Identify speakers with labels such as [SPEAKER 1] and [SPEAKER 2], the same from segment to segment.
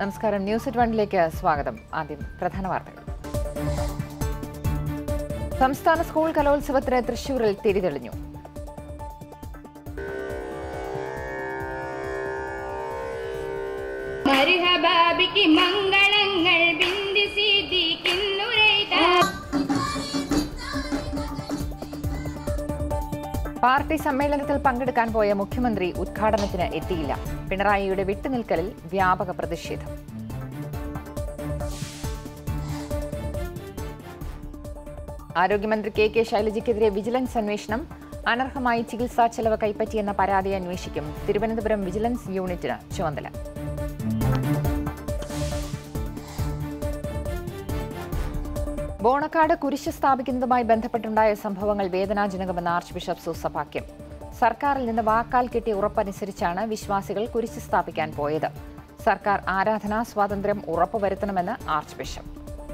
[SPEAKER 1] നമസ്കാരം news at വണ്ണിലേക്ക് സ്വാഗതം ആദ്യം പ്രധാന വാർത്തകൾ സംസ്ഥാന സ്കൂൾ കലോത്സവത്തിന് തൃശൂരിൽ തിരിതെളിഞ്ഞു
[SPEAKER 2] മരുഹബാബിക്ക് മംഗളങ്ങൾ ബിന്ദി സിദ്ദീഖിന്നുരൈത
[SPEAKER 1] പാർട്ടി സമ്മേളനത്തിൽ പങ്കെടുക്കാൻ പോയ മുഖ്യമന്ത്രി ഉദ്ഘാടനത്തിന് എത്തിയില്ല പിണറായിയുടെ വിട്ടുനിൽക്കലിൽ വ്യാപക പ്രതിഷേധം ആരോഗ്യമന്ത്രി കെ കെ ശൈലജയ്ക്കെതിരെ വിജിലൻസ് അന്വേഷണം അനർഹമായി ചികിത്സാ ചെലവ് കൈപ്പറ്റിയെന്ന പരാതി അന്വേഷിക്കും തിരുവനന്തപുരം വിജിലൻസ് യൂണിറ്റിന് ചുമതല ബോണക്കാട് കുരിശ് സ്ഥാപിക്കുന്നതുമായി ബന്ധപ്പെട്ടുണ്ടായ സംഭവങ്ങൾ വേദനാജനകമെന്ന് ആർച്ച് ബിഷപ്പ് സൂസപാക്യം സർക്കാരിൽ നിന്ന് വാക്കാൽ കിട്ടിയ ഉറപ്പനുസരിച്ചാണ് വിശ്വാസികൾ കുരിശ് സ്ഥാപിക്കാൻ പോയത് സർക്കാർ ആരാധനാ സ്വാതന്ത്ര്യം ഉറപ്പുവരുത്തണമെന്ന് ആർച്ച് ബിഷപ്പ്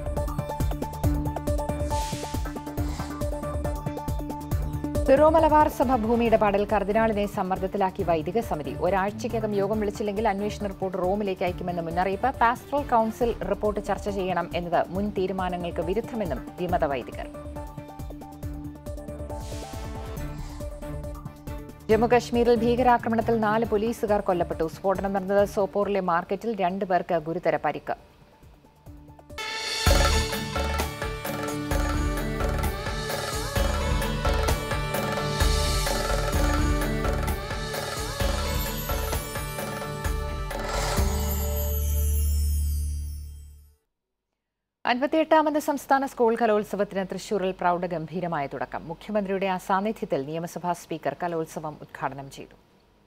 [SPEAKER 1] സിറോ മലബാർ സഭ ഭൂമി ഇടപാടിൽ കർദിനാളിനെ സമ്മർദ്ദത്തിലാക്കി വൈദിക സമിതി ഒരാഴ്ചയ്ക്കകം യോഗം വിളിച്ചില്ലെങ്കിൽ അന്വേഷണ റിപ്പോർട്ട് റോമിലേക്ക് അയക്കുമെന്ന് മുന്നറിയിപ്പ് പാസ്റ്ററൽ കൌൺസിൽ റിപ്പോർട്ട് ചർച്ച ചെയ്യണം എന്നത് മുൻ തീരുമാനങ്ങൾക്ക് വിരുദ്ധമെന്നും വിമത വൈദികർ ജമ്മുകശ്മീരിൽ ഭീകരാക്രമണത്തിൽ നാല് പോലീസുകാർ കൊല്ലപ്പെട്ടു സ്ഫോടനം നടന്നത് സോപ്പോറിലെ മാർക്കറ്റിൽ രണ്ടു പേർക്ക് ഗുരുതര പരിക്ക് അൻപത്തിയെട്ടാമത് സംസ്ഥാന സ്കൂൾ കലോത്സവത്തിന് തൃശൂരിൽ പ്രൗഢഗംഭീരമായ തുടക്കം മുഖ്യമന്ത്രിയുടെ അസാന്നിധ്യത്തിൽ നിയമസഭാ സ്പീക്കർ കലോത്സവം ഉദ്ഘാടനം ചെയ്തു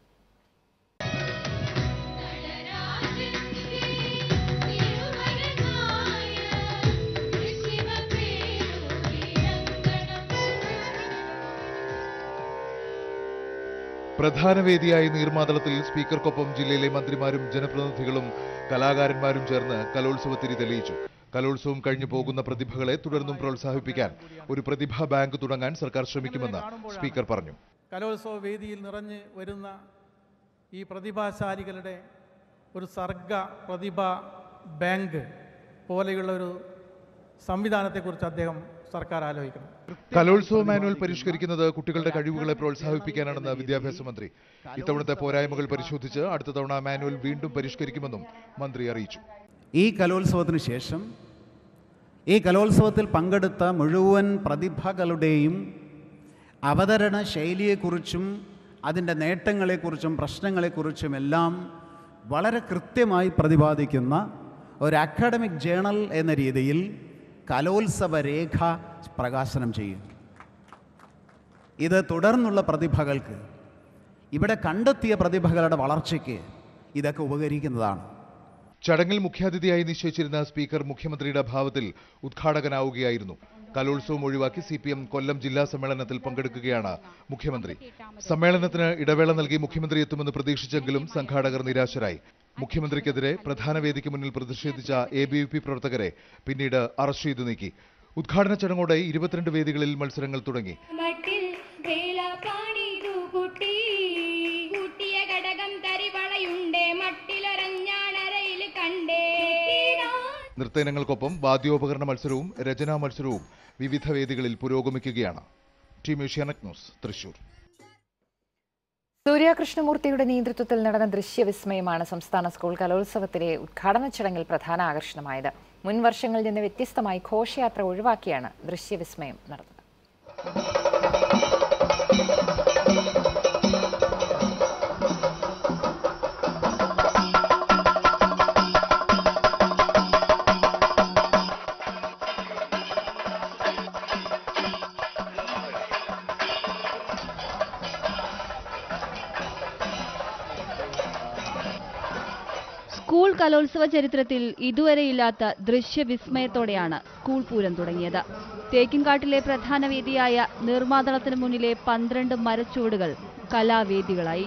[SPEAKER 3] പ്രധാന വേദിയായ നീർമാതളത്തിൽ സ്പീക്കർക്കൊപ്പം ജില്ലയിലെ മന്ത്രിമാരും ജനപ്രതിനിധികളും കലാകാരന്മാരും ചേർന്ന് കലോത്സവത്തിരി തെളിയിച്ചു കലോത്സവം കഴിഞ്ഞു പോകുന്ന പ്രതിഭകളെ തുടർന്നും പ്രോത്സാഹിപ്പിക്കാൻ ഒരു പ്രതിഭാ ബാങ്ക് തുടങ്ങാൻ സർക്കാർ ശ്രമിക്കുമെന്ന് സ്പീക്കർ പറഞ്ഞു
[SPEAKER 4] കലോത്സവ വേദിയിൽ നിറഞ്ഞ് വരുന്ന ഈ പ്രതിഭാശാലികളുടെ ഒരു സർഗ പ്രതിഭാ ബാങ്ക് പോലെയുള്ള ഒരു സംവിധാനത്തെക്കുറിച്ച് അദ്ദേഹം സർക്കാർ ആലോചിക്കണം
[SPEAKER 3] കലോത്സവ മാനുവൽ പരിഷ്കരിക്കുന്നത് കുട്ടികളുടെ കഴിവുകളെ പ്രോത്സാഹിപ്പിക്കാനാണെന്ന് വിദ്യാഭ്യാസ മന്ത്രി ഇത്തവണത്തെ പോരായ്മകൾ പരിശോധിച്ച് അടുത്ത തവണ മാനുവൽ വീണ്ടും പരിഷ്കരിക്കുമെന്നും മന്ത്രി അറിയിച്ചു
[SPEAKER 5] ഈ കലോത്സവത്തിന് ശേഷം ഈ കലോത്സവത്തിൽ പങ്കെടുത്ത മുഴുവൻ പ്രതിഭകളുടെയും അവതരണ ശൈലിയെക്കുറിച്ചും അതിൻ്റെ നേട്ടങ്ങളെക്കുറിച്ചും പ്രശ്നങ്ങളെക്കുറിച്ചും എല്ലാം വളരെ കൃത്യമായി പ്രതിപാദിക്കുന്ന ഒരു അക്കാഡമിക് ജേണൽ എന്ന രീതിയിൽ കലോത്സവ രേഖ പ്രകാശനം ചെയ്യും ഇത് തുടർന്നുള്ള പ്രതിഭകൾക്ക് ഇവിടെ കണ്ടെത്തിയ പ്രതിഭകളുടെ വളർച്ചയ്ക്ക് ഇതൊക്കെ ഉപകരിക്കുന്നതാണ്
[SPEAKER 3] ചടങ്ങിൽ മുഖ്യാതിഥിയായി നിശ്ചയിച്ചിരുന്ന സ്പീക്കർ മുഖ്യമന്ത്രിയുടെ അഭാവത്തിൽ ഉദ്ഘാടകനാവുകയായിരുന്നു കലോത്സവം ഒഴിവാക്കി സി പി എം കൊല്ലം ജില്ലാ സമ്മേളനത്തിൽ പങ്കെടുക്കുകയാണ് മുഖ്യമന്ത്രി സമ്മേളനത്തിന് ഇടവേള നൽകി മുഖ്യമന്ത്രി എത്തുമെന്ന് പ്രതീക്ഷിച്ചെങ്കിലും സംഘാടകർ നിരാശരായി മുഖ്യമന്ത്രിക്കെതിരെ പ്രധാന വേദിക്ക് മുന്നിൽ പ്രതിഷേധിച്ച എ ബി വി പി പ്രവർത്തകരെ പിന്നീട് അറസ്റ്റ് ചെയ്തു നീക്കി ഉദ്ഘാടന ചടങ്ങോടെ ഇരുപത്തിരണ്ട് വേദികളിൽ മത്സരങ്ങൾ തുടങ്ങി
[SPEAKER 2] മട്ടിൽ വേല പാടിതു കുട്ടി കൂട്ടിയ ഘടകം തരിവളയുണ്ടേ മട്ടിലൊരഞ്ഞാണറയിൽ കണ്ടേ
[SPEAKER 3] നൃത്തയിനങ്ങൾക്കൊപ്പം വാദ്യോപകരണ മത്സരവും രചനാ മത്സരവും വിവിധ വേദികളിൽ പുരോഗമിക്കുകയാണ് team Asianet news Thrissur
[SPEAKER 1] Surya കൃഷ്ണമൂർത്തിയുടെ നേതൃത്വത്തിൽ നടന്ന ദൃശ്യവിസ്മയമാണ് സംസ്ഥാന സ്കൂൾ കലോത്സവത്തിലെ ഉദ്ഘാടന ചടങ്ങിൽ പ്രധാന ആകർഷണമായത് മുൻ വർഷങ്ങളിൽ നിന്ന് വ്യത്യസ്തമായി ഘോഷയാത്ര ഒഴിവാക്കിയാണ് ദൃശ്യവിസ്മയം നടന്നത്
[SPEAKER 6] സ്കൂൾ കലോത്സവ ചരിത്രത്തിൽ ഇതുവരെയില്ലാത്ത ദൃശ്യവിസ്മയത്തോടെയാണ് സ്കൂൾ പൂരം തുടങ്ങിയത് തേക്കിൻകാട്ടിലെ പ്രധാന വേദിയായ നിർമ്മാതളത്തിന് മുന്നിലെ പന്ത്രണ്ട് മരച്ചുവടുകൾ കലാവേദികളായി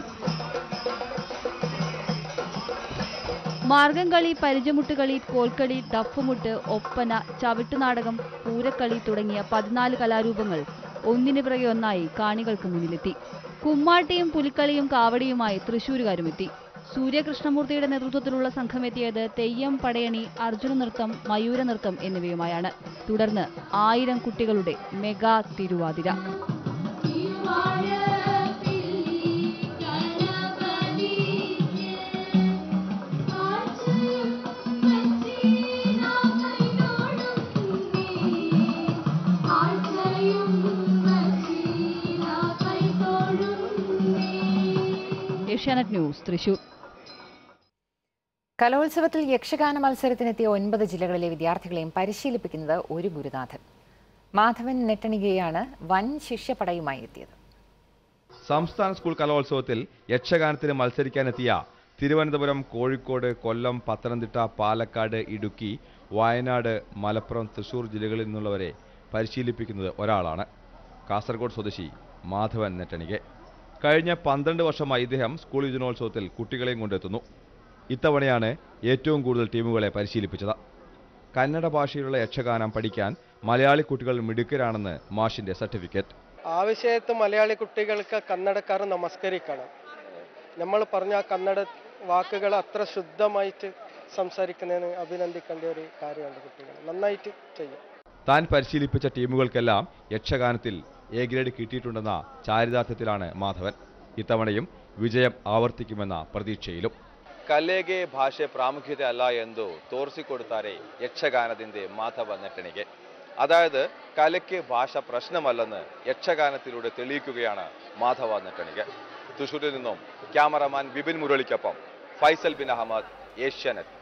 [SPEAKER 6] മാർഗംകളി പരിചമുട്ടുകളി കോൽക്കളി ദഫുമുട്ട് ഒപ്പന ചവിട്ടുനാടകം പൂരക്കളി തുടങ്ങിയ പതിനാല് കലാരൂപങ്ങൾ ഒന്നിനു പിറകെ ഒന്നായി കാണികൾക്ക് മുന്നിലെത്തി കുമ്മാട്ടിയും പുലിക്കളിയും കാവടിയുമായി തൃശൂരുകാരുമെത്തി സൂര്യകൃഷ്ണമൂർത്തിയുടെ നേതൃത്വത്തിലുള്ള സംഘമെത്തിയത് തെയ്യം പടയണി അർജുന നൃത്തം മയൂര നൃത്തം എന്നിവയുമായാണ് തുടർന്ന് ആയിരം കുട്ടികളുടെ mega Thiruvathira Asianet news Thrissur
[SPEAKER 1] കലോത്സവത്തിൽ യക്ഷഗാന മത്സരത്തിനെത്തിയ ഒൻപത് ജില്ലകളിലെ വിദ്യാർത്ഥികളെയും പരിശീലിപ്പിക്കുന്നത് ഒരു ഗുരുനാഥൻ മാധവൻ നെട്ടണികയാണ് വൻ ശിഷ്യപടയുമായി എത്തിയത്
[SPEAKER 7] സംസ്ഥാന സ്കൂൾ കലോത്സവത്തിൽ യക്ഷഗാനത്തിന് മത്സരിക്കാനെത്തിയ തിരുവനന്തപുരം കോഴിക്കോട് കൊല്ലം പത്തനംതിട്ട പാലക്കാട് ഇടുക്കി വയനാട് മലപ്പുറം തൃശൂർ ജില്ലകളിൽ നിന്നുള്ളവരെ പരിശീലിപ്പിക്കുന്നത് ഒരാളാണ് കാസർഗോഡ് സ്വദേശി മാധവൻ നെട്ടണികെ കഴിഞ്ഞ പന്ത്രണ്ട് വർഷമായി ഇദ്ദേഹം സ്കൂൾ യുവജനോത്സവത്തിൽ കുട്ടികളെയും കൊണ്ടെത്തുന്നു ഇത്തവണയാണ് ഏറ്റവും കൂടുതൽ ടീമുകളെ പരിശീലിപ്പിച്ചത് കന്നഡ ഭാഷയിലുള്ള യക്ഷഗാനം പഠിക്കാൻ മലയാളി കുട്ടികൾ മിടുക്കരാണെന്ന് മാഷിന്റെ സർട്ടിഫിക്കറ്റ്
[SPEAKER 8] ആ വിഷയത്ത് മലയാളി കുട്ടികൾക്ക് കന്നഡക്കാർ നമസ്കരിക്കണം നമ്മൾ പറഞ്ഞ ആ കന്നഡ വാക്കുകൾ അത്ര ശുദ്ധമായിട്ട് സംസാരിക്കുന്നതിന് അഭിനന്ദിക്കേണ്ട ഒരു കാര്യമാണ് കുട്ടികൾ നന്നായിട്ട് ചെയ്യും
[SPEAKER 7] താൻ പരിശീലിപ്പിച്ച ടീമുകൾക്കെല്ലാം യക്ഷഗാനത്തിൽ എ ഗ്രേഡ് കിട്ടിയിട്ടുണ്ടെന്ന ചാരിതാർത്ഥ്യത്തിലാണ് മാധവൻ ഇത്തവണയും വിജയം ആവർത്തിക്കുമെന്ന പ്രതീക്ഷയിലും കല്ലേಗೆ ಭಾಷೆ ಪ್ರಾಮುಖ್ಯತೆ ಅಲ್ಲ ಎಂದು ತೋರಿಸಿಕೊಡುತ್ತಾರೆ യക്ഷഗാനത്തിന്റെ മാധവ നെട്ടണിಗೆ അതായത് കലയ്ക്ക് ഭാഷ പ്രശ്നമല്ലെന്ന് യക്ഷഗാനത്തിലൂടെ തെളിയിക്കുകയാണ് മാധവ നെട്ടണിಗೆ തൃശൂരിൽ നിന്നും ക്യാമറമാൻ വിപിൻ മുരളിക്കൊപ്പം ഫൈസൽ ബിൻ അഹമ്മദ് ഏഷ്യാനെറ്റ്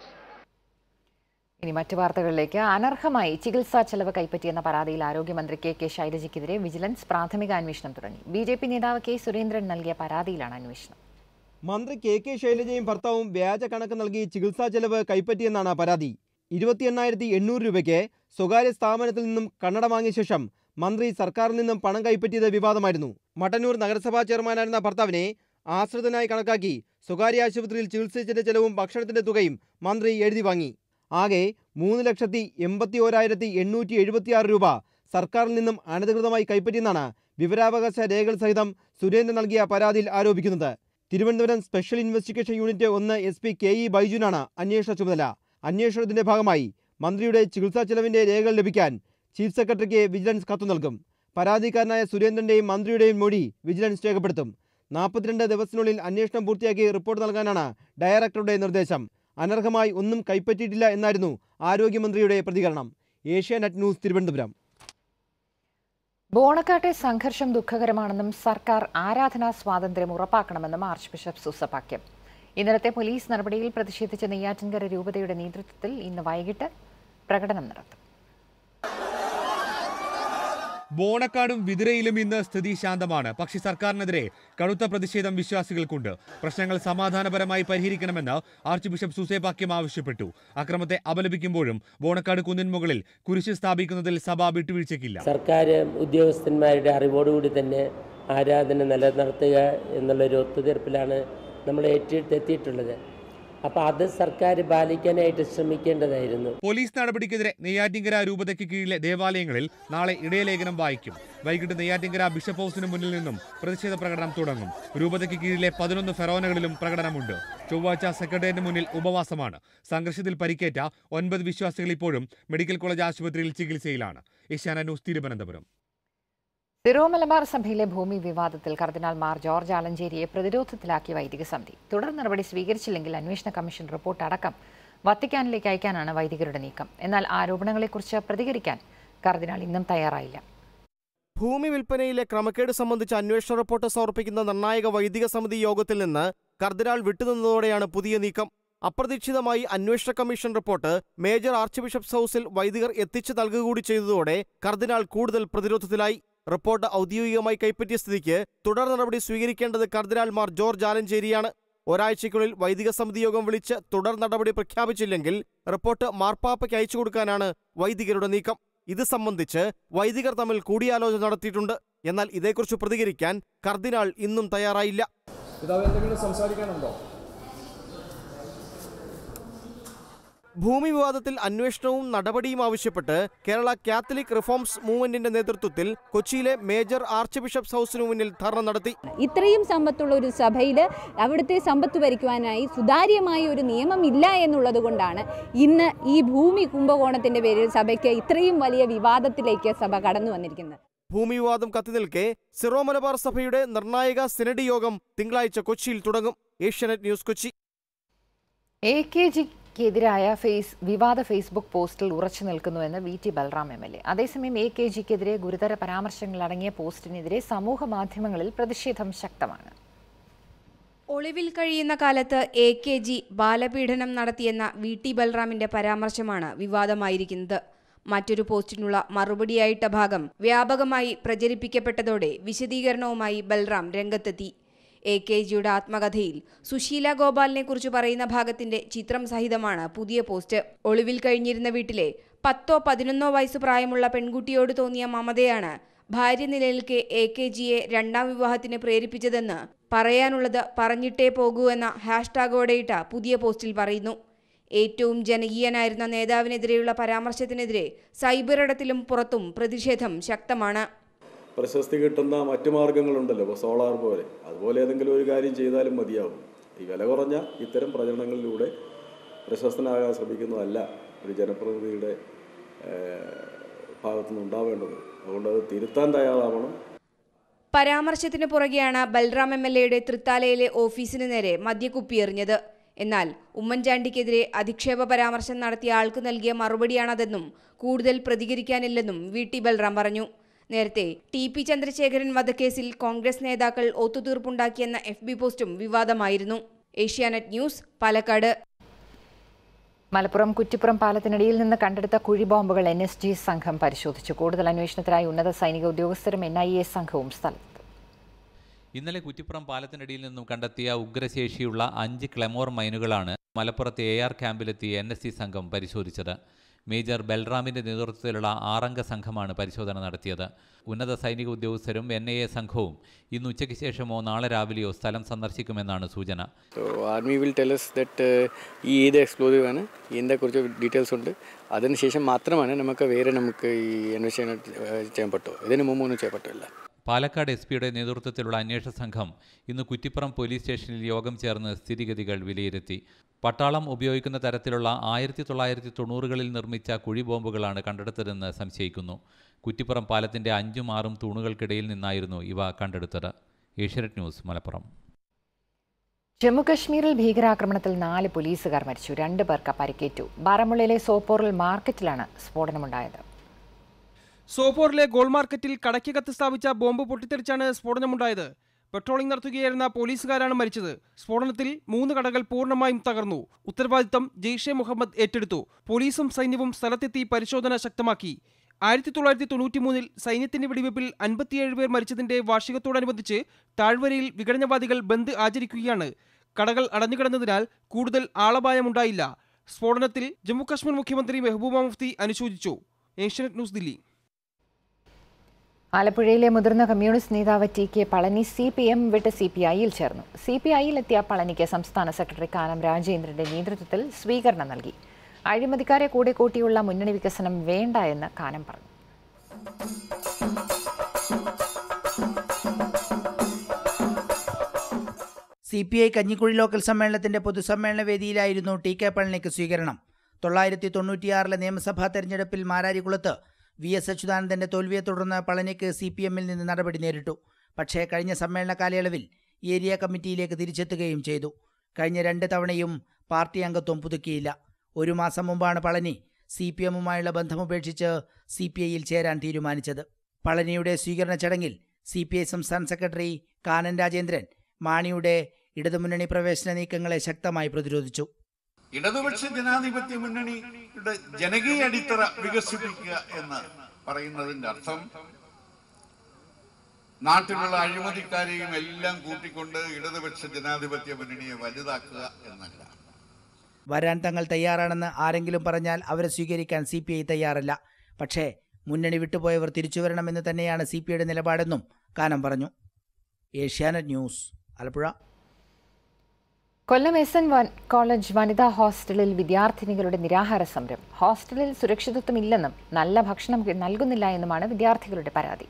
[SPEAKER 1] ഇനി മറ്റു വാർത്തകളിലേക്ക് അനർഹമായി ചികിത്സാ ചെലവ് കൈപ്പറ്റിയെന്ന പരാതിയിൽ ആരോഗ്യമന്ത്രി കെ കെ ശൈലജയ്ക്കെതിരെ വിജിലൻസ് പ്രാഥമിക അന്വേഷണം തുടങ്ങി ബി ജെ പി നേതാവ് കെ സുരേന്ദ്രൻ നൽകിയ പരാതിയിലാണ് അന്വേഷണം
[SPEAKER 9] മന്ത്രി കെ കെ ശൈലജയും ഭർത്താവും വ്യാജ കണക്ക് നൽകി ചികിത്സാ ചെലവ് കൈപ്പറ്റിയെന്നാണ് പരാതി ഇരുപത്തി എണ്ണായിരത്തി എണ്ണൂറ് രൂപയ്ക്ക് സ്വകാര്യ സ്ഥാപനത്തിൽ നിന്നും കണ്ണട വാങ്ങിയ ശേഷം മന്ത്രി സർക്കാരിൽ നിന്നും പണം കൈപ്പറ്റിയത് വിവാദമായിരുന്നു മട്ടന്നൂർ നഗരസഭാ ചെയർമാനായിരുന്ന ഭർത്താവിനെ ആശ്രിതനായി കണക്കാക്കി സ്വകാര്യ ആശുപത്രിയിൽ ചികിത്സിച്ചതിന്റെ ചെലവും ഭക്ഷണത്തിന്റെ തുകയും മന്ത്രി എഴുതി വാങ്ങി ആകെ മൂന്ന് ലക്ഷത്തി എൺപത്തി ഓരായിരത്തി എണ്ണൂറ്റി എഴുപത്തിയാറ് രൂപ സർക്കാരിൽ നിന്നും അനധികൃതമായി കൈപ്പറ്റിയെന്നാണ് വിവരാവകാശ രേഖകൾ സഹിതം സുരേന്ദ്രൻ നൽകിയ പരാതിയിൽ ആരോപിക്കുന്നത് തിരുവനന്തപുരം സ്പെഷ്യൽ ഇൻവെസ്റ്റിഗേഷൻ യൂണിറ്റ് ഒന്ന് എസ് പി കെ ഇ ബൈജുനാണ് അന്വേഷണ ചുമതല അന്വേഷണത്തിന്റെ ഭാഗമായി മന്ത്രിയുടെ ചികിത്സാ ചെലവിന്റെ രേഖകൾ ലഭിക്കാൻ ചീഫ് സെക്രട്ടറിക്ക് വിജിലൻസ് കത്തു നൽകും പരാതിക്കാരനായ സുരേന്ദ്രന്റെയും മന്ത്രിയുടെയും മൊഴി വിജിലൻസ് രേഖപ്പെടുത്തും നാൽപ്പത്തിരണ്ട് ദിവസത്തിനുള്ളിൽ അന്വേഷണം പൂർത്തിയാക്കി റിപ്പോർട്ട് നൽകാനാണ് ഡയറക്ടറുടെ നിർദ്ദേശം അനർഹമായി ഒന്നും കൈപ്പറ്റിയിട്ടില്ല എന്നായിരുന്നു ആരോഗ്യമന്ത്രിയുടെ പ്രതികരണം ഏഷ്യാനെറ്റ് ന്യൂസ് തിരുവനന്തപുരം
[SPEAKER 1] ബോണക്കാട്ടെ സംഘർഷം ദുഃഖകരമാണെന്നും സർക്കാർ ആരാധനാ സ്വാതന്ത്ര്യം ഉറപ്പാക്കണമെന്നും ആർച്ച് ബിഷപ്പ് സൂസപാക്യം ഇന്നലത്തെ പോലീസ് നടപടിയിൽ പ്രതിഷേധിച്ച നെയ്യാറ്റിൻകര രൂപതയുടെ നേതൃത്വത്തിൽ ഇന്ന് വൈകിട്ട് പ്രകടനം നടത്തും
[SPEAKER 10] ബോണക്കാടും വിതിരയിലും ഇന്ന് സ്ഥിതി ശാന്തമാണ് പക്ഷേ സർക്കാരിനെതിരെ കടുത്ത പ്രതിഷേധം വിശ്വാസികൾക്കുണ്ട് പ്രശ്നങ്ങൾ സമാധാനപരമായി പരിഹരിക്കണമെന്ന് ആർച്ച് ബിഷപ്പ് സൂസേപാക്യം ആവശ്യപ്പെട്ടു അക്രമത്തെ അപലപിക്കുമ്പോഴും ബോണക്കാട് കുന്നിൻ മുകളിൽ കുരിശ് സ്ഥാപിക്കുന്നതിൽ സഭ വിട്ടുവീഴ്ചയ്ക്കില്ല
[SPEAKER 11] സർക്കാർ ഉദ്യോഗസ്ഥന്മാരുടെ അറിവോടുകൂടി തന്നെ ആരാധന നിലനിർത്തുക എന്നുള്ളൊരു ഒത്തുതീർപ്പിലാണ് നമ്മൾ ഏറ്റെടുത്തെത്തിയിട്ടുള്ളത് അപ്പോൾ അത് സർക്കാർ പാലിക്കാനായിട്ട് ശ്രമിക്കേണ്ടതായിരുന്നു
[SPEAKER 10] പോലീസ് നടപടിക്കെതിരെ നെയ്യാറ്റിങ്കര രൂപതയ്ക്ക് കീഴിലെ ദേവാലയങ്ങളിൽ നാളെ ഇടയലേഖനം വായിക്കും വൈകിട്ട് നെയ്യാറ്റിങ്കര ബിഷപ്പ് ഹൗസിന് മുന്നിൽ നിന്നും പ്രതിഷേധ പ്രകടനം തുടങ്ങും രൂപതയ്ക്ക് കീഴിലെ പതിനൊന്ന് ഫെറോനകളിലും പ്രകടനമുണ്ട് ചൊവ്വാഴ്ച സെക്രട്ടേറിയറ്റിന് മുന്നിൽ ഉപവാസമാണ് സംഘർഷത്തിൽ പരിക്കേറ്റ ഒൻപത് വിശ്വാസികൾ ഇപ്പോഴും മെഡിക്കൽ കോളേജ് ആശുപത്രിയിൽ ചികിത്സയിലാണ് ഏഷ്യാന ന്യൂസ് തിരുവനന്തപുരം
[SPEAKER 1] സിറോ മലബാർ സഭയിലെ ഭൂമി വിവാദത്തിൽ കർദിനാൾ മാർ ജോർജ് ആലഞ്ചേരിയെ പ്രതിരോധത്തിലാക്കിയ വൈദിക സമിതി തുടർ നടപടി സ്വീകരിച്ചില്ലെങ്കിൽ അന്വേഷണ കമ്മീഷൻ റിപ്പോർട്ട് അടക്കം വത്തിക്കാനിലേക്ക് അയക്കാനാണ് വൈദികരുടെ നീക്കം എന്നാൽ ആരോപണങ്ങളെക്കുറിച്ച് പ്രതികരിക്കാൻ കർദിനാൾ ഇന്നും തയ്യാറായില്ല
[SPEAKER 9] ഭൂമി വിൽപ്പനയിലെ ക്രമക്കേട് സംബന്ധിച്ച് അന്വേഷണ റിപ്പോർട്ട് സമർപ്പിക്കുന്ന നിർണായക വൈദിക സമിതി യോഗത്തിൽ നിന്ന് കർദിനാൾ വിട്ടുനിന്നതോടെയാണ് പുതിയ നീക്കം അപ്രതീക്ഷിതമായി അന്വേഷണ commission report major archbishop's ഹൗസിൽ വൈദികർ എത്തിച്ചു നൽകുക കൂടി ചെയ്തതോടെ കർദിനാൾ കൂടുതൽ പ്രതിരോധത്തിലായി റിപ്പോർട്ട് ഔദ്യോഗികമായി കൈപ്പറ്റിയ സ്ഥിതിക്ക് തുടർ നടപടി സ്വീകരിക്കേണ്ടത് കർദിനാൾ മാർ ജോർജ് ആലഞ്ചേരിയാണ് ഒരാഴ്ചയ്ക്കുള്ളിൽ വൈദിക സമിതി യോഗം വിളിച്ച് തുടർ നടപടി പ്രഖ്യാപിച്ചില്ലെങ്കിൽ റിപ്പോർട്ട് മാർപ്പാപ്പയ്ക്ക് അയച്ചു കൊടുക്കാനാണ് വൈദികരുടെ നീക്കം ഇത് സംബന്ധിച്ച് വൈദികർ തമ്മിൽ കൂടിയാലോചന നടത്തിയിട്ടുണ്ട് എന്നാൽ ഇതേക്കുറിച്ച് പ്രതികരിക്കാൻ കർദിനാൾ ഇന്നും തയ്യാറായില്ല
[SPEAKER 12] പിതാവ് എന്തെങ്കിലും സംസാരിക്കാനുണ്ടോ ഭൂമി വിവാദത്തിൽ അന്വേഷണവും നടപടിയും ആവശ്യപ്പെട്ട് കേരള കാത്തലിക് റിഫോംസ് മൂവ്മെന്റിന്റെ നേതൃത്വത്തിൽ കൊച്ചിയിലെ മേജർ ആർച്ച് ബിഷപ്സ് ഹൗസിനു മുന്നിൽ ധർണ നടത്തി
[SPEAKER 13] ഇത്രയും സമ്പത്തുള്ള ഒരു സഭയിൽ അവിടുത്തെ സമ്പത്ത് ഭരിക്കുവാനായി സുതാര്യമായ ഒരു നിയമം ഇല്ല എന്നുള്ളത് കൊണ്ടാണ് ഇന്ന് ഈ ഭൂമി കുംഭകോണത്തിന്റെ പേരിൽ സഭയ്ക്ക് ഇത്രയും വലിയ വിവാദത്തിലേക്ക് സഭ കടന്നു വന്നിരിക്കുന്നത്
[SPEAKER 12] ഭൂമി വിവാദം കത്തിനിൽക്കെ സിറോ മലബാർ സഭയുടെ നിർണായക സിനഡ് യോഗം തിങ്കളാഴ്ച കൊച്ചിയിൽ തുടങ്ങും Asianet news Kochi
[SPEAKER 1] A K ജിക്കെതിരായ ഫേസ് വിവാദ ഫേസ്ബുക്ക് പോസ്റ്റിൽ ഉറച്ചു നിൽക്കുന്നുവെന്ന് V T Balram M L A അതേസമയം എ കെ ജിക്കെതിരെ ഗുരുതര പരാമർശങ്ങൾ അടങ്ങിയ പോസ്റ്റിനെതിരെ സമൂഹ മാധ്യമങ്ങളിൽ പ്രതിഷേധം ശക്തമാണ്
[SPEAKER 14] ഒളിവിൽ കഴിയുന്ന കാലത്ത് എ കെ ജി ബാലപീഡനം നടത്തിയെന്ന വി ടി ബൽറാമിന്റെ പരാമർശമാണ് വിവാദമായിരിക്കുന്നത് മറ്റൊരു പോസ്റ്റിനുള്ള മറുപടിയായിട്ട ഭാഗം വ്യാപകമായി പ്രചരിപ്പിക്കപ്പെട്ടതോടെ വിശദീകരണവുമായി ബൽറാം രംഗത്തെത്തി എ കെ ജിയുടെ ആത്മകഥയിൽ സുശീല ഗോപാലിനെ കുറിച്ച് പറയുന്ന ഭാഗത്തിന്റെ ചിത്രം സഹിതമാണ് പുതിയ പോസ്റ്റ് ഒളിവിൽ കഴിഞ്ഞിരുന്ന വീട്ടിലെ പത്തോ പതിനൊന്നോ വയസ്സ് പ്രായമുള്ള പെൺകുട്ടിയോട് തോന്നിയ മമതയാണ് ഭാര്യ നിലനിൽക്കെ എ കെ ജിയെ രണ്ടാം വിവാഹത്തിന് പ്രേരിപ്പിച്ചതെന്ന് പറയാനുള്ളത് പറഞ്ഞിട്ടേ പോകൂ എന്ന ഹാഷ്ടാഗോടെയിട്ട പുതിയ പോസ്റ്റിൽ പറയുന്നു ഏറ്റവും ജനകീയനായിരുന്ന നേതാവിനെതിരെയുള്ള പരാമർശത്തിനെതിരെ സൈബർ ഇടത്തിലും പുറത്തും പ്രതിഷേധം ശക്തമാണ്
[SPEAKER 15] പ്രശസ്തി കിട്ടുന്ന മറ്റു മാർഗങ്ങളുണ്ടല്ലോ ഇപ്പോൾ സോളാർ പോലെ അതുപോലെ ഏതെങ്കിലും ഒരു കാര്യം ചെയ്താലും മതിയാവും ഈ വില കുറഞ്ഞ ഇത്തരം പ്രചരണങ്ങളിലൂടെ പ്രശസ്തനാകാൻ ശ്രമിക്കുന്നതല്ല ഒരു ജനപ്രതിനിധിയുടെ ഭാഗത്തുനിന്ന് ഉണ്ടാവേണ്ടത് അതുകൊണ്ട് അത് തിരുത്താൻ തയ്യാറാവണം
[SPEAKER 14] പരാമർശത്തിന് പുറകെയാണ് ബൽറാം എം എൽ എയുടെ തൃത്താലയിലെ ഓഫീസിന് നേരെ മദ്യക്കുപ്പി എറിഞ്ഞത് എന്നാൽ ഉമ്മൻചാണ്ടിക്കെതിരെ അധിക്ഷേപ പരാമർശം നടത്തിയ ആൾക്ക് നൽകിയ മറുപടിയാണതെന്നും കൂടുതൽ പ്രതികരിക്കാനില്ലെന്നും വി ടി ബൽറാം പറഞ്ഞു നേരത്തെ ടി പി ചന്ദ്രശേഖരൻ വധക്കേസിൽ കോൺഗ്രസ് നേതാക്കൾ ഒത്തുതീർപ്പുണ്ടാക്കിയെന്ന എഫ് ബി പോസ്റ്റും വിവാദമായിരുന്നു ഏഷ്യാനെറ്റ് ന്യൂസ് പാലക്കാട്
[SPEAKER 1] മലപ്പുറം കുറ്റിപ്പുറം പാലത്തിനടിയിൽ നിന്ന് കണ്ടെടുത്ത കുഴിബോംബുകൾ എൻ എസ് ജി സംഘം പരിശോധിച്ചു കൂടുതൽ അന്വേഷണത്തിനായി ഉന്നത സൈനിക ഉദ്യോഗസ്ഥരും എൻ ഐ എ സംഘവും സ്ഥലത്ത്
[SPEAKER 16] ഇന്നലെ കുറ്റിപ്പുറം പാലത്തിനടിയിൽ നിന്നും കണ്ടെത്തിയ ഉഗ്രശേഷിയുള്ള അഞ്ച് ക്ലെമോർ മൈനുകളാണ് മലപ്പുറത്തെ എ ആർ ക്യാമ്പിലെത്തിയ എൻ എസ് സി സംഘം പരിശോധിച്ചത് മേജർ ബൽറാമിന്റെ നേതൃത്വത്തിലുള്ള ആറംഗ സംഘമാണ് പരിശോധന നടത്തിയത് ഉന്നത സൈനിക ഉദ്യോഗസ്ഥരും എൻ ഐ എ സംഘവും ഇന്ന് ഉച്ചയ്ക്ക് ശേഷമോ നാളെ രാവിലെയോ സ്ഥലം സന്ദർശിക്കുമെന്നാണ് സൂചന
[SPEAKER 17] so army will tell us that ഈ ഏത് എക്സ്പ്ലോസീവ് ആണ് ഇതിൻ്റെ കുറച്ച് ഡീറ്റെയിൽസ് ഉണ്ട് അതിനുശേഷം മാത്രമാണ് നമുക്ക് വേറെ നമുക്ക് ഈ അന്വേഷണം ചെയ്യാൻ പറ്റുമോ ഇതിന് മുമ്പ് ഒന്നും ചെയ്യാൻ പറ്റില്ല
[SPEAKER 16] പാലക്കാട് എസ് പിയുടെ നേതൃത്വത്തിലുള്ള അന്വേഷണ സംഘം ഇന്ന് കുറ്റിപ്പുറം പോലീസ് സ്റ്റേഷനിൽ യോഗം ചേർന്ന് സ്ഥിതിഗതികൾ വിലയിരുത്തി പട്ടാളം ഉപയോഗിക്കുന്ന തരത്തിലുള്ള ആയിരത്തി തൊള്ളായിരത്തി തൊണ്ണൂറുകളിൽ നിർമ്മിച്ച കുഴിബോംബുകളാണ് കണ്ടെടുത്തതെന്ന് സംശയിക്കുന്നു കുറ്റിപ്പുറം പാലത്തിന്റെ അഞ്ചും ആറും തൂണുകൾക്കിടയിൽ നിന്നായിരുന്നു ഇവ കണ്ടെടുത്തത് ഏഷ്യനെറ്റ് ന്യൂസ് മലപ്പുറം
[SPEAKER 1] ജമ്മുകശ്മീരിൽ ഭീകരാക്രമണത്തിൽ നാല് പോലീസുകാർ മരിച്ചു രണ്ട് പേർക്ക് പരിക്കേറ്റു ബാരമുള്ളയിലെ സോപ്പോറിൽ മാർക്കറ്റിലാണ് സ്ഫോടനമുണ്ടായത്
[SPEAKER 18] സോപ്പോറിലെ ഗോൾ മാർക്കറ്റിൽ കടയ്ക്കകത്ത് സ്ഥാപിച്ച ബോംബ് പൊട്ടിത്തെറിച്ചാണ് സ്ഫോടനമുണ്ടായത് പെട്രോളിംഗ് നടത്തുകയായിരുന്ന പോലീസുകാരാണ് മരിച്ചത് സ്ഫോടനത്തിൽ മൂന്ന് കടകൾ പൂർണ്ണമായും തകർന്നു ഉത്തരവാദിത്തം ജെയ്ഷെ മുഹമ്മദ് ഏറ്റെടുത്തു പോലീസും സൈന്യവും സ്ഥലത്തെത്തി പരിശോധന ശക്തമാക്കി ആയിരത്തി തൊള്ളായിരത്തി തൊണ്ണൂറ്റിമൂന്നിൽ സൈന്യത്തിന്റെ വെടിവെപ്പിൽ അൻപത്തിയേഴ് പേർ മരിച്ചതിന്റെ വാർഷികത്തോടനുബന്ധിച്ച് താഴ്വരയിൽ വിഘടനവാദികൾ ബന്ദ് ആചരിക്കുകയാണ് കടകൾ അടഞ്ഞുകിടന്നതിനാൽ കൂടുതൽ ആളപായമുണ്ടായില്ല സ്ഫോടനത്തിൽ ജമ്മുകശ്മീർ മുഖ്യമന്ത്രി മെഹബൂബ മുഫ്തി അനുശോചിച്ചു ഏഷ്യാനെറ്റ് ന്യൂസ് ദില്ലി
[SPEAKER 1] ആലപ്പുഴയിലെ മുതിർന്ന കമ്മ്യൂണിസ്റ്റ് നേതാവ് T K Palani C P M വിട്ട് സി പി ഐയിൽ ചേർന്നു സി പി ഐയിലെത്തിയ പളനിക്ക് സംസ്ഥാന സെക്രട്ടറി കാനം രാജേന്ദ്രന്റെ നേതൃത്വത്തിൽ സ്വീകരണം നൽകി അഴിമതിക്കാരെ കൂടെ കൂട്ടിയുള്ള മുന്നണി വികസനം വേണ്ട എന്ന് കാനം പറഞ്ഞു
[SPEAKER 19] C P I Kanjikuzhi local സമ്മേളനത്തിന്റെ പൊതുസമ്മേളന വേദിയിലായിരുന്നു ടി കെ പളനിക്ക് സ്വീകരണം തൊള്ളായിരത്തി തൊണ്ണൂറ്റിയാറിലെ നിയമസഭാ തെരഞ്ഞെടുപ്പിൽ മാരാരിക്കുളത്ത് വി എസ് അച്യുതാനന്ദന്റെ തോൽവിയെ തുടർന്ന് പളനിക്ക് സി പി എമ്മിൽ നിന്ന് നടപടി നേരിട്ടു പക്ഷേ കഴിഞ്ഞ സമ്മേളന കാലയളവിൽ ഏരിയ കമ്മിറ്റിയിലേക്ക് തിരിച്ചെത്തുകയും ചെയ്തു കഴിഞ്ഞ രണ്ട് തവണയും പാർട്ടി അംഗത്വം പുതുക്കിയില്ല ഒരു മാസം മുമ്പാണ് പളനി സി പി എമ്മുമായുള്ള ബന്ധമുപേക്ഷിച്ച് സി പി ഐയിൽ ചേരാൻ തീരുമാനിച്ചത് പളനിയുടെ സ്വീകരണ ചടങ്ങിൽ സി പി ഐ സംസ്ഥാന സെക്രട്ടറി കാനൻ രാജേന്ദ്രൻ മാണിയുടെ ഇടതുമുന്നണി പ്രവേശന നീക്കങ്ങളെ ശക്തമായി പ്രതിരോധിച്ചു
[SPEAKER 20] ഇടതുപക്ഷ ജനാധിപത്യ മുന്നണിയുടെ ജനകീയ അടിത്തറ വികസിപ്പിക്കുക എന്ന് പറയുന്നതിന്റെ അർത്ഥം നാട്ടിലുള്ള അഴിമതിക്കാരെയും എല്ലാം കൂട്ടിക്കൊണ്ട് ഇടതുപക്ഷ ജനാധിപത്യ മുന്നണിയെ വലുതാക്കുക എന്നല്ല
[SPEAKER 19] വരാൻ തങ്ങൾ തയ്യാറാണെന്ന് ആരെങ്കിലും പറഞ്ഞാൽ അവരെ സ്വീകരിക്കാൻ സി പി ഐ തയ്യാറല്ല പക്ഷേ മുന്നണി വിട്ടുപോയവർ തിരിച്ചുവരണമെന്ന് തന്നെയാണ് സി പി ഐയുടെ നിലപാടെന്നും കാനം പറഞ്ഞു Asianet news Alappuzha
[SPEAKER 1] Kollam S N വൻ കോളേജ് വനിതാ ഹോസ്റ്റലിൽ വിദ്യാർത്ഥിനികളുടെ നിരാഹാര സമരം ഹോസ്റ്റലിൽ സുരക്ഷിതത്വമില്ലെന്നും നല്ല ഭക്ഷണം നൽകുന്നില്ല എന്നുമാണ് വിദ്യാർത്ഥികളുടെ പരാതി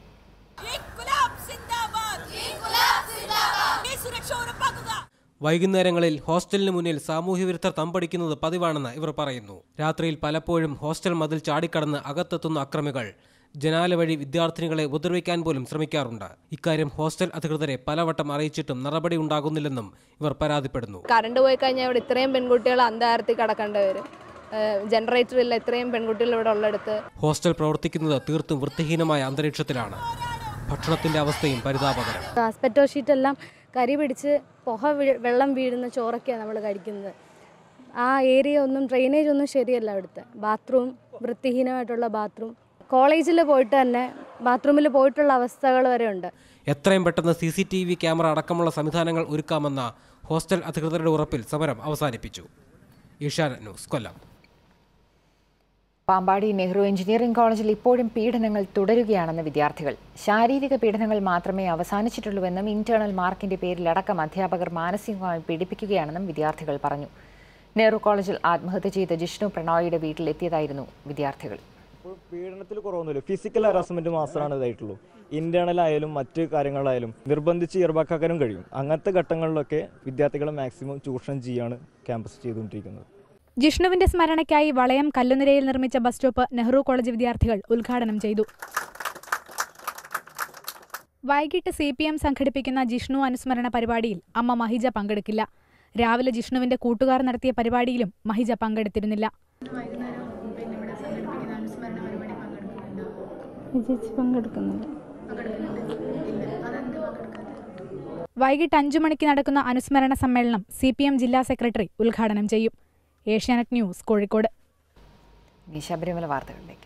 [SPEAKER 21] വൈകുന്നേരങ്ങളിൽ ഹോസ്റ്റലിന് മുന്നിൽ സാമൂഹ്യ വിരുദ്ധർ തമ്പടിക്കുന്നത് പതിവാണെന്ന് ഇവർ പറയുന്നു രാത്രിയിൽ പലപ്പോഴും ഹോസ്റ്റൽ മതിൽ ചാടിക്കടന്ന് അകത്തെത്തുന്ന അക്രമികൾ ജനാല വഴി വിദ്യാർത്ഥിനികളെ ഉപദ്രവിക്കാൻ പോലും ശ്രമിക്കാറുണ്ട് ഇക്കാര്യം ഹോസ്റ്റൽ അധികൃതരെ പലവട്ടം അറിയിച്ചിട്ടും നടപടി ഉണ്ടാകുന്നില്ലെന്നും ഇവർ പരാതിപ്പെടുന്നു
[SPEAKER 22] കറണ്ട് പോയി കഴിഞ്ഞാൽ ഇവിടെ ഇത്രയും പെൺകുട്ടികൾ അന്താരത്തിൽ കിടക്കേണ്ടി വരും ജനറേറ്റർ ഇല്ല ഇത്രയും പെൺകുട്ടികൾ ഇവിടെ ഉള്ളിടത്ത്
[SPEAKER 21] ഹോസ്റ്റൽ പ്രവർത്തിക്കുന്നത് തീർത്തും വൃത്തിഹീനമായ അന്തരീക്ഷത്തിലാണ് ഭക്ഷണത്തിന്റെ അവസ്ഥയും പരിതാപകരം
[SPEAKER 23] ആസ്പെറ്റോ ഷീറ്റ് എല്ലാം കരി പിടിച്ച് പുക വീ- വെള്ളം വീഴുന്ന ചോറൊക്കെയാണ് നമ്മൾ കഴിക്കുന്നത് ആ ഏരിയ ഒന്നും ഡ്രെയിനേജ് ഒന്നും ശരിയല്ല ഇവിടുത്തെ ബാത്റൂം വൃത്തിഹീനമായിട്ടുള്ള ബാത്റൂം കോളേജിൽ പോയിട്ട് തന്നെ ബാത്റൂമിൽ പോയിട്ടുള്ള അവസ്ഥകൾ വരെ ഉണ്ട്
[SPEAKER 21] എത്രയും പെട്ടെന്ന് C C T V camera അടക്കമുള്ള സംവിധാനങ്ങൾ ഒരുക്കാമെന്ന ഹോസ്റ്റൽ അധികൃതരുടെ ഉറപ്പിൽ സമരം അവസാനിപ്പിച്ചു Asianet news Kollam
[SPEAKER 1] Pampady Nehru engineering കോളേജിൽ ഇപ്പോഴും പീഡനങ്ങൾ തുടരുകയാണെന്ന് വിദ്യാർത്ഥികൾ ശാരീരിക പീഡനങ്ങൾ മാത്രമേ അവസാനിച്ചിട്ടുള്ളൂവെന്നും ഇന്റേണൽ മാർക്കിന്റെ പേരിലടക്കം അധ്യാപകർ മാനസികമായി പീഡിപ്പിക്കുകയാണെന്നും വിദ്യാർത്ഥികൾ പറഞ്ഞു നെഹ്റു കോളേജിൽ ആത്മഹത്യ ചെയ്ത ജിഷ്ണു പ്രണോയിയുടെ വീട്ടിലെത്തിയതായിരുന്നു വിദ്യാർത്ഥികൾ
[SPEAKER 24] ഇപ്പോൾ പീഡനത്തിൽ കുറവൊന്നുമില്ല ഫിസിക്കൽ ഹറാസ്മെന്റ് മാത്രമാണ് ഇതായിട്ടുള്ളൂ ഇന്റേണൽ ആയാലും മറ്റ് കാര്യങ്ങളായാലും നിർബന്ധിച്ച് ഇയർബാക്കാനും കഴിയും അങ്ങനത്തെ ഘട്ടങ്ങളിലൊക്കെ വിദ്യാർത്ഥികളെ മാക്സിമം ചൂഷണം ചെയ്യാണ് ക്യാമ്പസ് ചെയ്തുകൊണ്ടിരിക്കുന്നത്
[SPEAKER 25] ജിഷ്ണുവിന്റെ സ്മരണയ്ക്കായി വളയം കല്ലുനിരയിൽ നിർമ്മിച്ച ബസ് സ്റ്റോപ്പ് നെഹ്റു കോളേജ് വിദ്യാർത്ഥികൾ ഉദ്ഘാടനം ചെയ്തു വൈകിട്ട് സി പി എം സംഘടിപ്പിക്കുന്ന ജിഷ്ണു അനുസ്മരണ പരിപാടിയിൽ അമ്മ മഹിജ പങ്കെടുക്കില്ല രാവിലെ ജിഷ്ണുവിന്റെ കൂട്ടുകാർ നടത്തിയ പരിപാടിയിലും മഹിജ പങ്കെടുത്തിരുന്നില്ല
[SPEAKER 22] പങ്കെടുക്കുന്നില്ല
[SPEAKER 25] വൈകിട്ട് അഞ്ചു മണിക്ക് നടക്കുന്ന അനുസ്മരണ സമ്മേളനം സി പി എം ജില്ലാ സെക്രട്ടറി ഉദ്ഘാടനം ചെയ്യും ഏഷ്യാനെറ്റ് ന്യൂസ് കോഴിക്കോട്
[SPEAKER 1] ഈ ശബരിമല വാർത്തകളിലേക്ക്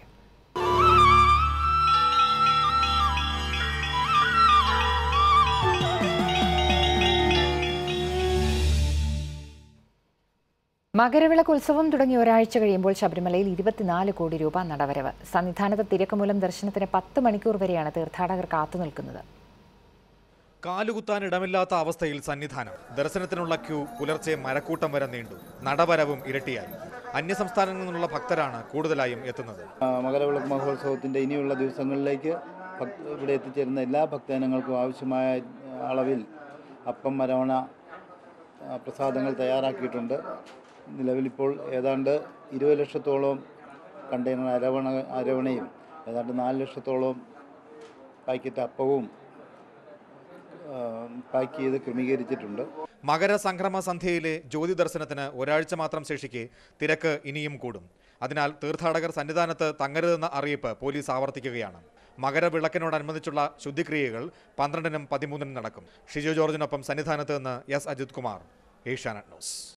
[SPEAKER 1] മകരവിളക്ക് ഉത്സവം തുടങ്ങി ഒരാഴ്ച കഴിയുമ്പോൾ ശബരിമലയിൽ ഇരുപത്തിനാല് കോടി രൂപ നടവരവ് സന്നിധാനത്ത് തിരക്ക് മൂലം ദർശനത്തിന് പത്ത് മണിക്കൂർ വരെയാണ് തീർത്ഥാടകർ കാത്തുനിൽക്കുന്നത്
[SPEAKER 26] കാലുകുത്താൻ ഇടമില്ലാത്ത അവസ്ഥയിൽ സന്നിധാനം ദർശനത്തിനുള്ള ക്യൂ പുലർച്ചെ മരക്കൂട്ടം വരെ നീണ്ടു നടവരവും ഇരട്ടിയായി അന്യസംസ്ഥാനങ്ങളിൽ നിന്നുള്ള ഭക്തരാണ് കൂടുതലായും എത്തുന്നത്
[SPEAKER 27] ആ, മകരവിളക്ക് മഹോത്സവത്തിൻ്റെ ഇനിയുള്ള ദിവസങ്ങളിലേക്ക് ഭക്- ഇവിടെ എത്തിച്ചേരുന്ന എല്ലാ ഭക്തജനങ്ങൾക്കും ആവശ്യമായ അളവിൽ അപ്പം മരവണ ആ, പ്രസാദങ്ങൾ തയ്യാറാക്കിയിട്ടുണ്ട് നിലവിലിപ്പോൾ ഏതാണ്ട് ഇരുപത് ലക്ഷത്തോളം കണ്ടെയ്നർ അരവണ അരവണയും ഏതാണ്ട് നാല് ലക്ഷത്തോളം പാക്കറ്റ് അപ്പവും ആ, പാക്ക് ചെയ്ത് ക്രമീകരിച്ചിട്ടുണ്ട്
[SPEAKER 26] മകരസംക്രമ സന്ധ്യയിലെ ജ്യോതി ദർശനത്തിന് ഒരാഴ്ച മാത്രം ശേഷിക്കെ തിരക്ക് ഇനിയും കൂടും അതിനാൽ തീർത്ഥാടകർ സന്നിധാനത്ത് തങ്ങരുതെന്ന അറിയിപ്പ് പോലീസ് ആവർത്തിക്കുകയാണ് മകരവിളക്കിനോടനുബന്ധിച്ചുള്ള ശുദ്ധിക്രിയകൾ പന്ത്രണ്ടിനും പതിമൂന്നിനും നടക്കും ഷിജു ജോർജിനൊപ്പം സന്നിധാനത്ത് നിന്ന് S Ajith Kumar Asianet news